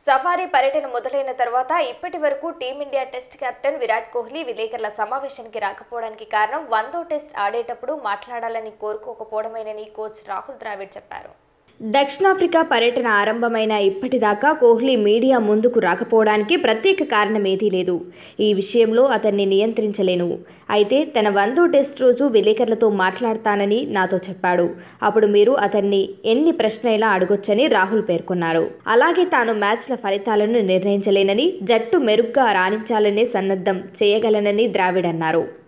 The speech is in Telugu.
సఫారీ పర్యటన మొదలైన తర్వాత ఇప్పటి వరకు Team India test captain Virat Kohli విలేకరుల సమావేశానికి రాకపోవడానికి కారణం వందో టెస్ట్ ఆడేటప్పుడు మాట్లాడాలని కోరుకోకపోవడమేనని కోచ్ రాహుల్ ద్రావిడ్ చెప్పారు దక్షిణాఫ్రికా పర్యటన ఆరంభమైన ఇప్పటిదాకా కోహ్లీ మీడియా ముందుకు రాకపోవడానికి ప్రత్యేక కారణం ఏదీ లేదు ఈ విషయంలో అతన్ని నియంత్రించలేను అయితే తన వందో టెస్ట్ రోజు విలేకరులతో మాట్లాడతానని నాతో చెప్పాడు అప్పుడు మీరు అతన్ని ఎన్ని ప్రశ్నైనా అడగొచ్చని రాహుల్ పేర్కొన్నారు అలాగే తాను మ్యాచ్ల ఫలితాలను నిర్ణయించలేనని జట్టు మెరుగ్గా రాణించాలనే సన్నద్ధం చేయగలనని ద్రావిడ్ అన్నారు